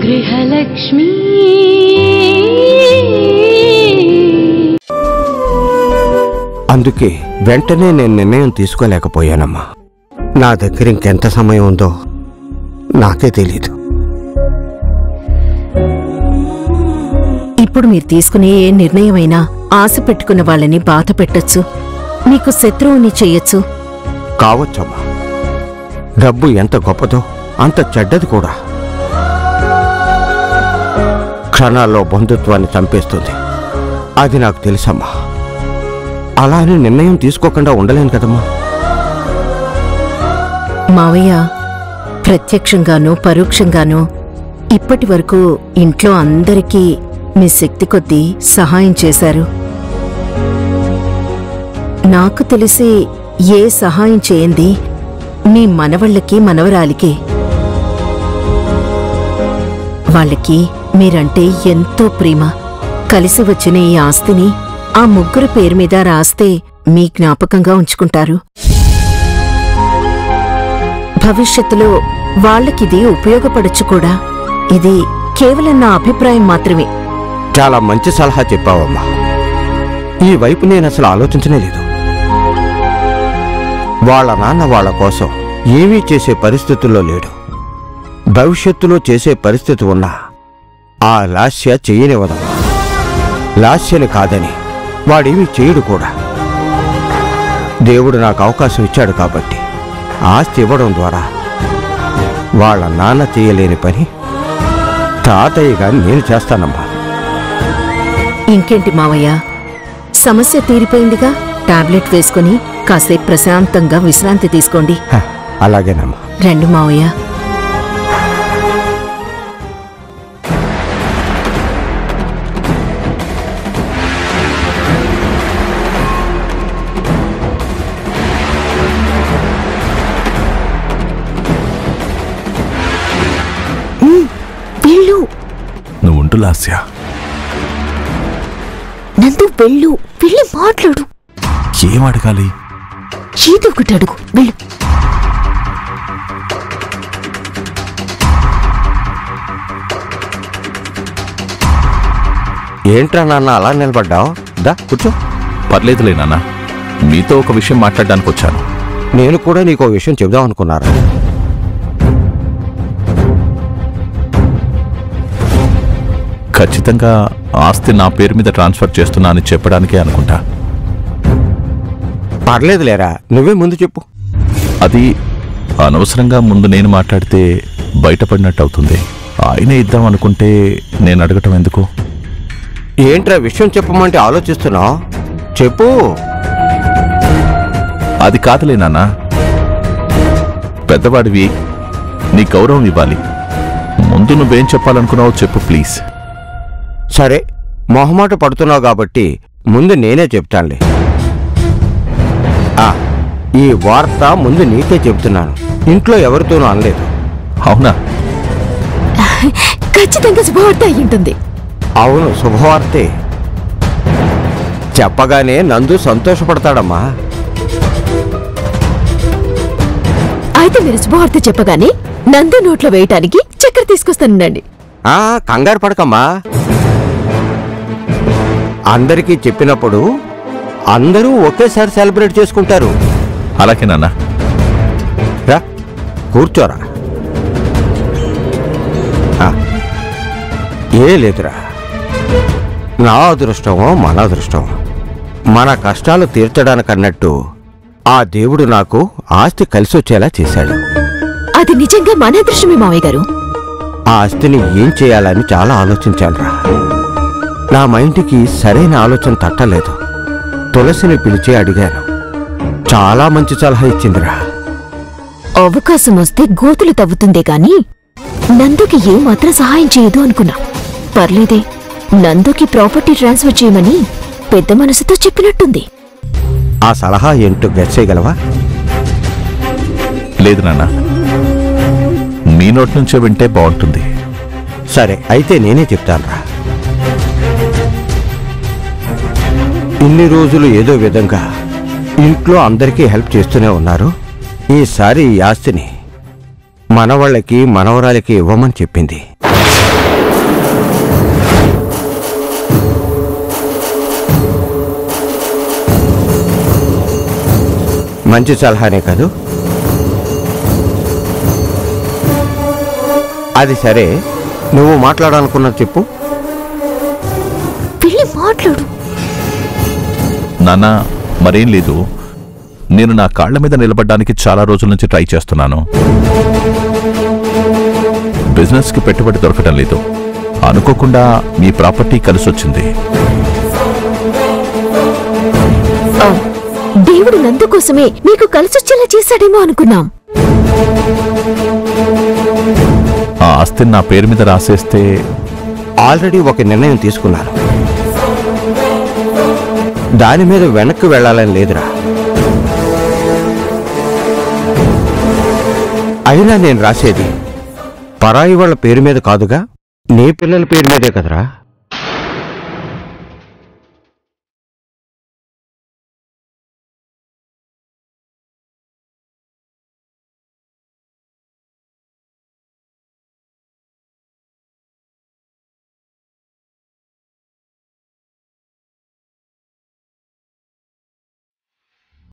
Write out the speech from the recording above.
గృహలక్ష్మీ అందుకే వెంటనే నేను నిర్ణయం తీసుకోలేకపోయానమ్మా నా దగ్గర ఇంకెంత సమయం ఉందో నాకే తెలీదు ఇప్పుడు మీరు తీసుకునే ఏ నిర్ణయమైనా ఆశ పెట్టుకున్న వాళ్ళని బాధ పెట్టొచ్చు మీకు శత్రువుని చెయ్యొచ్చు కావచ్చమ్మా డబ్బు ఎంత గొప్పదో అంత చెడ్డది కూడా క్షణాల్లో బంధుత్వాన్ని చంపేస్తుంది అది నాకు తెలుసమ్మా అలా అని నిర్ణయం తీసుకోకుండా ఉండలేను కదమ్మా మావయ్య ప్రత్యక్షంగానూ పరోక్షంగానూ ఇప్పటి వరకు ఇంట్లో అందరికీ మీ శక్తి కొద్దీ సహాయం చేశారు నాకు తెలిసి ఏ సహాయం చేయంది మీ మనవళ్ళకి మనవరాలికి వాళ్ళకి మీరంటే ఎంతో ప్రేమ కలిసి వచ్చిన ఈ ఆస్తిని ఆ ముగ్గురు పేరు మీద రాస్తే మీ జ్ఞాపకంగా ఉంచుకుంటారు భవిష్యత్తులో వాళ్ళకిది ఉపయోగపడచ్చు కూడా ఇది కేవలం నా అభిప్రాయం మాత్రమే చాలా మంచి సలహా చెప్పావమ్మా ఈ వైపు నేను అసలు ఆలోచించనే లేదు వాళ్ళ నాన్న వాళ్ళ కోసం ఏమీ చేసే పరిస్థితుల్లో లేడు భవిష్యత్తులో చేసే పరిస్థితి ఉన్నా ఆ లాస్య చెయ్యనివ్వదు లాస్యని కాదని వాడేమీ చేయడు కూడా దేవుడు నాకు అవకాశం ఇచ్చాడు కాబట్టి ఆస్తి ఇవ్వడం ద్వారా వాళ్ళ నాన్న చేయలేని పని తాతయ్యగా నేను చేస్తానమ్మా ఇంకేంటి మావయ్య సమస్య తీరిపోయిందిగా టాబ్లెట్ వేసుకుని కాసేపు ప్రశాంతంగా విశ్రాంతి తీసుకోండి హ, అలాగేనమ్మా రండి మావయ్య వెళ్ళు నువ్వు ఉండు లాస్య నందు వెళ్ళు వెళ్ళి మాట్లాడు ఏం అడగాలి ఏదో ఒకటి అడుగు వెళ్ళు ఏంట్రా నాన్న అలా నిలబడ్డావు దా కూర్చో పర్లేదులే నాన్న మీతో ఒక విషయం మాట్లాడడానికి వచ్చాను నేను కూడా నీకు ఓ విషయం చెబుదాం అనుకున్నారా ఖచ్చితంగా ఆస్తి నా పేరు మీద ట్రాన్స్ఫర్ చేస్తున్నా అని చెప్పడానికే అనుకుంటా పర్లేదులేరా నువ్వే ముందు చెప్పు అది అనవసరంగా ముందు నేను మాట్లాడితే బయటపడినట్టు అవుతుంది ఆయనే ఇద్దాం అనుకుంటే నేను అడగటం ఎందుకు ఏంట్రా విషయం చెప్పమంటే ఆలోచిస్తున్నావు చెప్పు అది కాదులే నాన్న పెద్దవాడివి నీ గౌరవం ఇవ్వాలి ముందు నువ్వేం చెప్పాలనుకున్నావో చెప్పు ప్లీజ్ సరే మొహమాట పడుతున్నావు కాబట్టి ముందు నేనే చెప్తానులే ఆ, ఈ వార్త ముందు నీకే చెప్తున్నాను ఇంట్లో ఎవరితోనూ అనలేదు అవునా ఖచ్చితంగా శుభవార్త అయి ఉంటుంది అవును శుభవార్తే చెప్పగానే నందు సంతోషపడతాడమ్మా అయితే మీరు శుభవార్త చెప్పగానే నందు నోట్లో వేయటానికి చక్కెర తీసుకొస్తానండి ఆ కంగారు పడకమ్మా అందరికీ చెప్పినప్పుడు అందరూ ఒకేసారి సెలబ్రేట్ చేసుకుంటారు అలాగే నాన్న రా కూర్చోరా ఆ, ఏ లేదురా నా అదృష్టమో మన అదృష్టమో మన కష్టాలు తీర్చడానికన్నట్టు ఆ దేవుడు నాకు ఆస్తి కలిసి వచ్చేలా చేశాడు అది నిజంగా మన అదృష్టమే మావయ్య గారు ఆ ఆస్తిని ఏం చేయాలని చాలా ఆలోచించానురా నా మైండ్కి సరైన ఆలోచన తట్టలేదు తులసిని పిలిచి అడిగాను చాలా మంచి సలహా ఇచ్చిందిరా అవకాశం వస్తే గోతులు తవ్వుతుందే గాని నందుకి ఏ మాత్రం సహాయం చేయదు అనుకున్నా పర్లేదే నందుకి ప్రాపర్టీ ట్రాన్స్ఫర్ చేయమని పెద్ద మనసుతో చెప్పినట్టుంది ఆ సలహా ఏంటో గెస్ చేయగలవా లేదు నాన్న మీ నోటి నుంచే వింటే బాగుంటుంది సరే అయితే నేనే చెప్తానురా ఇన్ని రోజులు ఏదో విధంగా ఇంట్లో అందరికీ హెల్ప్ చేస్తూనే ఉన్నారు ఈసారి ఈ ఆస్తిని మనవాళ్ళకి మనవరాలకి ఇవ్వమని చెప్పింది మంచి సలహానే కాదు అది సరే నువ్వు మాట్లాడాలనుకున్నది చెప్పు వెళ్ళి మాట్లాడు నాన్న మరేం లేదు నేను నా కాళ్ల మీద నిలబడడానికి చాలా రోజుల నుంచి ట్రై చేస్తున్నాను బిజినెస్కి పెట్టుబడి దొరకటం లేదు అనుకోకుండా మీ ప్రాపర్టీ కలిసొచ్చింది ఆ, దేవుడు నందు కోసమే మీకు కలిసొచ్చేలా చేశాడేమో అనుకున్నాం ఆ ఆస్తిని నా పేరు మీద రాసేస్తే ఆల్రెడీ ఒక నిర్ణయం తీసుకున్నాను దాని మీద వెనక్కి వెళ్ళాలని లేదురా అయినా నేను రాసేది పరాయి వాళ్ళ పేరు మీద కాదుగా నీ పిల్లల పేరు మీదే కదరా